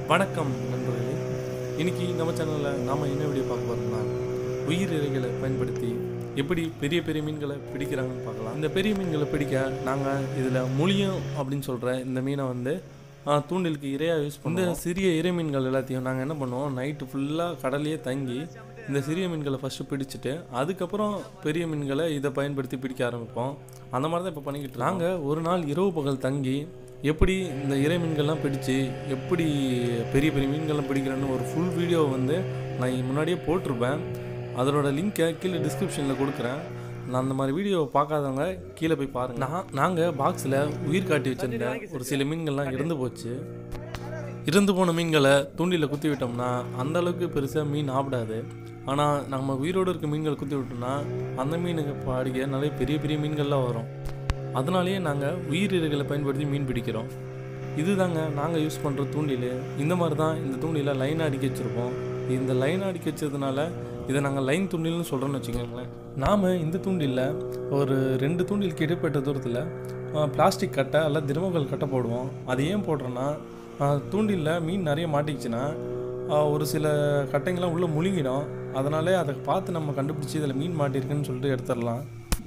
வணக்கம் நண்பர்களே இன்னைக்கு நம்ம சேனலில் நாம் என்ன வீடியோ பார்க்க போகிறோம்னா உயிர் இறைகளை பயன்படுத்தி எப்படி பெரிய பெரிய மீன்களை பிடிக்கிறாங்கன்னு பார்க்கலாம் இந்த பெரிய மீன்களை பிடிக்க நாங்கள் இதில் முழியம் அப்படின்னு சொல்கிற இந்த மீனை வந்து ஆ, தூண்டிலுக்கு இரையாக யூஸ் பண்ணுவோம் இந்த சிறிய இறை மீன்கள் எல்லாத்தையும் நாங்கள் என்ன பண்ணுவோம் நைட்டு ஃபுல்லாக கடலையே தங்கி இந்த சிறிய மீன்களை ஃபஸ்ட்டு பிடிச்சிட்டு அதுக்கப்புறம் பெரிய மீன்களை இதை பயன்படுத்தி பிடிக்க ஆரம்பிப்போம் அந்த மாதிரி தான் இப்போ பண்ணிக்கிட்டு நாங்கள் ஒரு நாள் இரவு பகல் தங்கி எப்படி இந்த இறை மீன்கள்லாம் பிடிச்சு எப்படி பெரிய பெரிய மீன்கள்லாம் பிடிக்கிறேன்னு ஒரு ஃபுல் வீடியோ வந்து நான் முன்னாடியே போட்டிருப்பேன் அதனோட லிங்க்கை கீழே டிஸ்கிரிப்ஷனில் கொடுக்குறேன் நான் அந்த மாதிரி வீடியோவை பார்க்காதவங்க கீழே போய் பாருங்க நான் நாங்கள் பாக்ஸில் உயிர் காட்டி வச்சிருந்த ஒரு சில மீன்கள்லாம் இறந்து போச்சு இறந்து போன மீன்களை தூண்டில குத்தி விட்டோம்னா அந்த அளவுக்கு பெருசாக மீன் ஆப்பிடாது ஆனால் நம்ம உயிரோடு இருக்க மீன்களை குத்தி விட்டோம்னா அந்த மீனுக்கு பாடிக்க நிறைய பெரிய பெரிய மீன்கள்லாம் வரும் அதனாலேயே நாங்கள் உயிரிழகளை பயன்படுத்தி மீன் பிடிக்கிறோம் இதுதாங்க நாங்கள் யூஸ் பண்ணுற தூண்டில் இந்த மாதிரி தான் இந்த தூண்டில லைன் அடிக்க வச்சுருப்போம் இந்த லைன் அடிக்க வச்சதுனால இதை நாங்கள் லைன் தூண்டில்னு சொல்கிறோன்னு வச்சுக்கோங்களேன் நாம் இந்த தூண்டிலில் ஒரு ரெண்டு தூண்டிலுக்கு இடைப்பட்ட தூரத்தில் பிளாஸ்டிக் கட்டை அல்ல திரவங்கள் கட்டை போடுவோம் அது ஏன் போடுறோன்னா தூண்டிலில் மீன் நிறைய மாட்டிக்கிச்சுன்னா ஆஹ், ஒரு சில கட்டைங்கள்லாம் உள்ளே முழுங்கிடும் அதனாலே அதை பார்த்து நம்ம கண்டுபிடிச்சி இதில் மீன் மாட்டியிருக்குன்னு சொல்லிட்டு எடுத்துடலாம்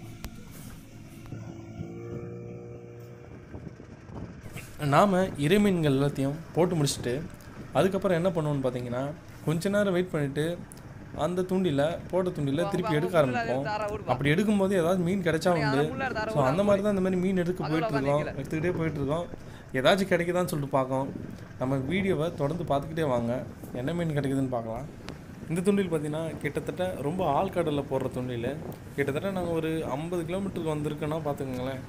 நாம் இறைமீன்கள் எல்லாத்தையும் போட்டு முடிச்சுட்டு அதுக்கப்புறம் என்ன பண்ணுவோம்னு பார்த்தீங்கன்னா கொஞ்ச நேரம் வெயிட் பண்ணிவிட்டு அந்த தூண்டில போட்ட தூண்டில திருப்பி எடுக்க ஆரம்பிப்போம் அப்படி எடுக்கும்போது ஏதாவது மீன் கிடைச்சா உண்டு ஸோ அந்த மாதிரி தான் இந்த மாதிரி மீன் எடுக்க போயிட்டு இருக்கோம் எடுத்துக்கிட்டே போயிட்டு இருக்கோம் ஏதாச்சும் கிடைக்குதான்னு சொல்லிட்டு பார்க்கோம் நம்ம வீடியோவை தொடர்ந்து பார்த்துக்கிட்டே வாங்க என்ன மீன் கிடைக்குதுன்னு பார்க்கலாம் இந்த தூண்டில் பார்த்தீங்கன்னா கிட்டத்தட்ட ரொம்ப ஆழ்கடலில் போடுற தூண்டில் கிட்டத்தட்ட நாங்கள் ஒரு ஐம்பது கிலோமீட்டருக்கு வந்திருக்கோன்னா பார்த்துக்கோங்களேன்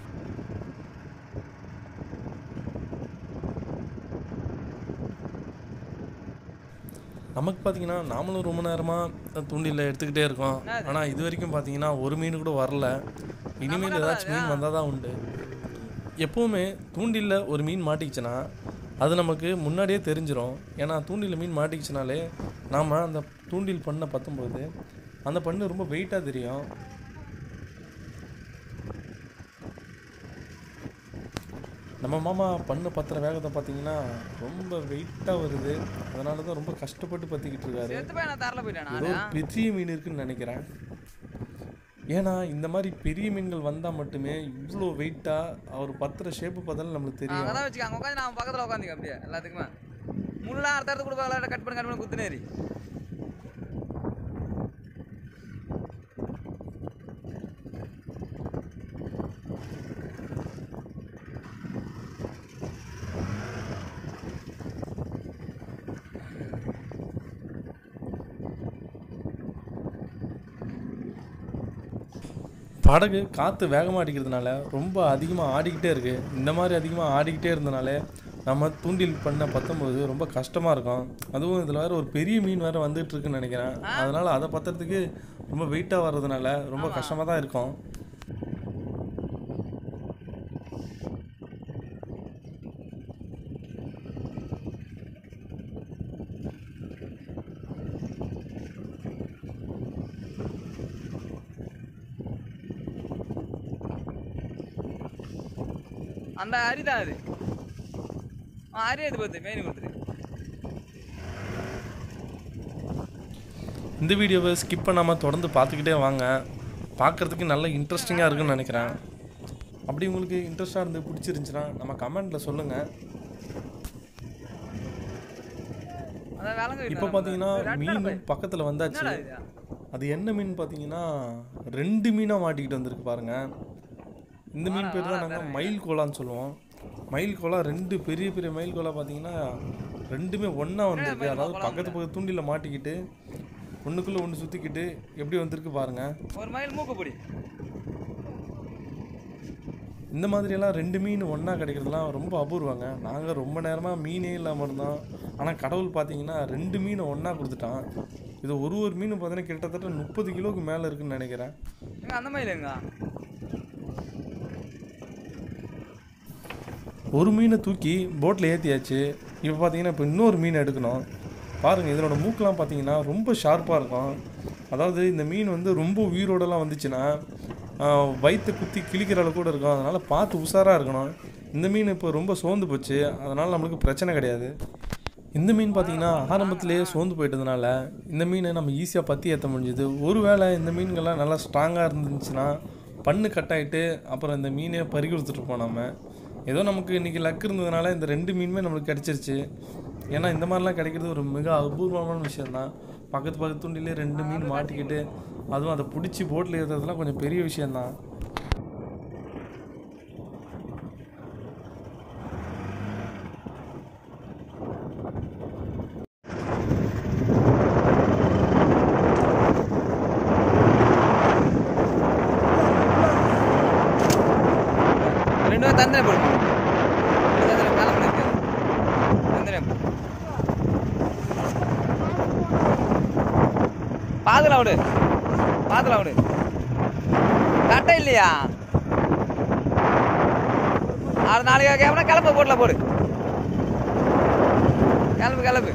நமக்கு பார்த்தீங்கன்னா நாமளும் ரொம்ப நேரமாக தூண்டில எடுத்துக்கிட்டே இருக்கோம் ஆனால் இது வரைக்கும் பார்த்தீங்கன்னா ஒரு மீன் கூட வரல இனிமேல் ஏதாச்சும் மீன் வந்தால் தான் உண்டு எப்போவுமே தூண்டில்ல ஒரு மீன் மாட்டிக்கிச்சுன்னா அது நமக்கு முன்னாடியே தெரிஞ்சிரும் ஏன்னா தூண்டில மீன் மாட்டிக்கிச்சுனாலே நாம் அந்த தூண்டில் பண்ணை பத்தும்போது அந்த பண்ணு ரொம்ப வெயிட்டாக தெரியும் நம்ம மாமா பண்ணு பத்திர வேகத்தை பார்த்தீங்கன்னா ரொம்ப வெயிட்டாக வருது அதனால தான் ரொம்ப கஷ்டப்பட்டு பற்றிக்கிட்டு இருக்காரு செத்து போய் நான் தரல போயிட்டேன் ஏதோ ஒரு பெரிய மீன் இருக்குன்னு நினைக்கிறேன் ஏன்னா இந்த மாதிரி பெரிய மீன்கள் வந்தால் மட்டுமே இவ்வளோ வெயிட்டாக அவர் பத்திர ஷேப்பு பார்த்தாலும் நம்மளுக்கு தெரியும் அங்கதான் வச்சுக்க அங்க உட்காந்து நான் பக்கத்துல உட்காந்துக்க அப்படியே எல்லாத்துக்குமே முள்ளா அடுத்த இடத்துக்கு கொடுப்பாங்களா கட் பண்ணி கட் பண்ணி குத்துனேரி படகு காற்று வேகமாக அடிக்கிறதுனால ரொம்ப அதிகமாக ஆடிக்கிட்டே இருக்குது இந்த மாதிரி அதிகமாக ஆடிக்கிட்டே இருந்தனாலே நம்ம தூண்டில் பண்ண பத்தொம்போது ரொம்ப கஷ்டமாக இருக்கும் அதுவும் இதில் வேறு ஒரு பெரிய மீன் வேறு வந்துட்டு இருக்குன்னு நினைக்கிறேன் அதனால் அதை பத்துறதுக்கு ரொம்ப வெயிட்டாக வர்றதுனால ரொம்ப கஷ்டமாக தான் இருக்கும் அந்த அரி தான் அது ஆ, அரி அது பார்த்து மெயின் கொடுத்துரு இந்த வீடியோவை ஸ்கிப் பண்ணாமல் தொடர்ந்து பார்த்துக்கிட்டே வாங்க பார்க்குறதுக்கு நல்ல இன்ட்ரெஸ்டிங்காக இருக்குன்னு நினைக்கிறேன் அப்படி உங்களுக்கு இன்ட்ரெஸ்டாக இருந்து பிடிச்சிருந்துச்சுன்னா நம்ம கமெண்ட்டில் சொல்லுங்கள் அதான் விலங்கு இப்போ பார்த்தீங்கன்னா மீன் பக்கத்தில் வந்தாச்சு என்னடா இது அது என்ன மீன் பார்த்தீங்கன்னா ரெண்டு மீனாக மாட்டிக்கிட்டு வந்திருக்கு பாருங்க இந்த மீன் பேர் தான் நாங்கள் மயில் கோலான்னு சொல்லுவோம் மயில் கோலா ரெண்டு பெரிய பெரிய மயில் கோலா பார்த்தீங்கன்னா ரெண்டுமே ஒன்றா வந்திருக்கு அதாவது பக்கத்து பக்கத்து தூண்டில மாட்டிக்கிட்டு ஒன்றுக்குள்ளே ஒன்று சுற்றிக்கிட்டு எப்படி வந்திருக்கு பாருங்க ஒரு மைல் மூக்கு பிடி இந்த மாதிரியெல்லாம் ரெண்டு மீன் ஒன்றா கிடைக்கிறதுலாம் ரொம்ப அபூர்வங்க நாங்கள் ரொம்ப நேரமாக மீனே இல்லாமல் இருந்தோம் ஆனால் கடவுள் பார்த்தீங்கன்னா ரெண்டு மீனை ஒன்றா கொடுத்துட்டான் இது ஒரு ஒரு மீன் பார்த்தீங்கன்னா கிட்டத்தட்ட முப்பது கிலோவுக்கு மேலே இருக்குன்னு நினைக்கிறேன் எங்க அந்த மயில் எங்க ஒரு மீனை தூக்கி போட்டில் ஏற்றியாச்சு இப்போ பார்த்தீங்கன்னா இப்போ இன்னொரு மீன் எடுக்கணும் பாருங்கள் இதனோட மூக்கெலாம் பார்த்தீங்கன்னா ரொம்ப ஷார்ப்பாக இருக்கும் அதாவது இந்த மீன் வந்து ரொம்ப உயிரோடலாம் வந்துச்சுன்னா ஆஹ், வயித்தை குத்தி கிழிக்கிற அளவு கூட இருக்கும் அதனால் பார்த்து உஷாராக இருக்கணும் இந்த மீன் இப்போ ரொம்ப சோர்ந்து போச்சு அதனால் நம்மளுக்கு பிரச்சனை கிடையாது இந்த மீன் பார்த்தீங்கன்னா ஆரம்பத்திலேயே சோர்ந்து போயிட்டதுனால இந்த மீனை நம்ம ஈஸியாக பற்றி ஏற்ற முடிஞ்சுது ஒருவேளை இந்த மீன்கள்லாம் நல்லா ஸ்ட்ராங்காக இருந்துச்சுன்னா பண்ணு கட்டாயிட்டு அப்புறம் இந்த மீனே பறி கொடுத்துட்ருப்போம் நம்ம ஏதோ நமக்கு இன்றைக்கி லக் இருந்ததுனால இந்த ரெண்டு மீனுமே நம்மளுக்கு கிடச்சிருச்சு ஏன்னா இந்த மாதிரிலாம் கிடைக்கிறது ஒரு மிக அபூர்வமான விஷயந்தான் பக்கத்து பக்கத்து துண்டிலே ரெண்டு மீன் மாட்டிக்கிட்டு அதுவும் அதை பிடிச்சி போட்டில் ஏற்றுறதுலாம் கொஞ்சம் பெரிய விஷயந்தான் ரெண்டு பேரும் தந்தனை போடுமா தந்தனை மேலே பண்ணிருக்கு தந்தனை பாதுல விடு பாதுல விடு கட்டை இல்லையா ஆறு நாளைக்கு கேப்பனா கிளம்பு போடல போடு கிளம்பு கிளம்பு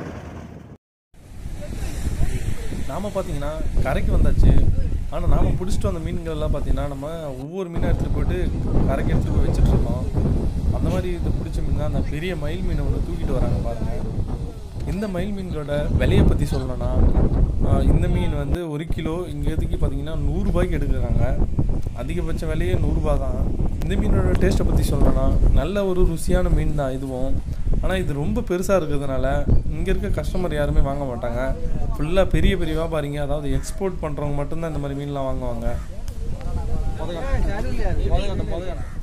நாம் பார்த்தீங்கன்னா கரைக்கு வந்தாச்சு ஆனால் நாம் பிடிச்சிட்டு வந்த மீன்கள்லாம் பார்த்தீங்கன்னா நம்ம ஒவ்வொரு மீனாக எடுத்துகிட்டு போயிட்டு கரைக்கு எடுத்துகிட்டு போய் வச்சுட்டு இருக்கோம் அந்த மாதிரி இது பிடிச்ச மீன் தான் அந்த பெரிய மயில் மீனை ஒன்று தூக்கிட்டு வராங்க பாருங்கள் இந்த மயில் மீன்களோட விலையை பற்றி சொல்லணும்னா ஆஹ் இந்த மீன் வந்து ஒரு கிலோ இங்கே எதுக்கு பார்த்தீங்கன்னா நூறுரூபாய்க்கு எடுக்கிறாங்க அதிகபட்ச விலையே நூறுரூபா தான் இந்த மீனோட டேஸ்ட்டை பற்றி சொல்லணும்னா நல்ல ஒரு ருசியான மீன் தான் இதுவும் ஆனால் இது ரொம்ப பெருசாக இருக்கிறதுனால இங்கே இருக்க கஸ்டமர் யாருமே வாங்க மாட்டாங்க ஃபுல்லாக பெரிய பெரிய வியாபாரிங்க அதாவது எக்ஸ்போர்ட் பண்ணுறவங்க மட்டும்தான் இந்த மாதிரி மீன்லாம் வாங்குவாங்க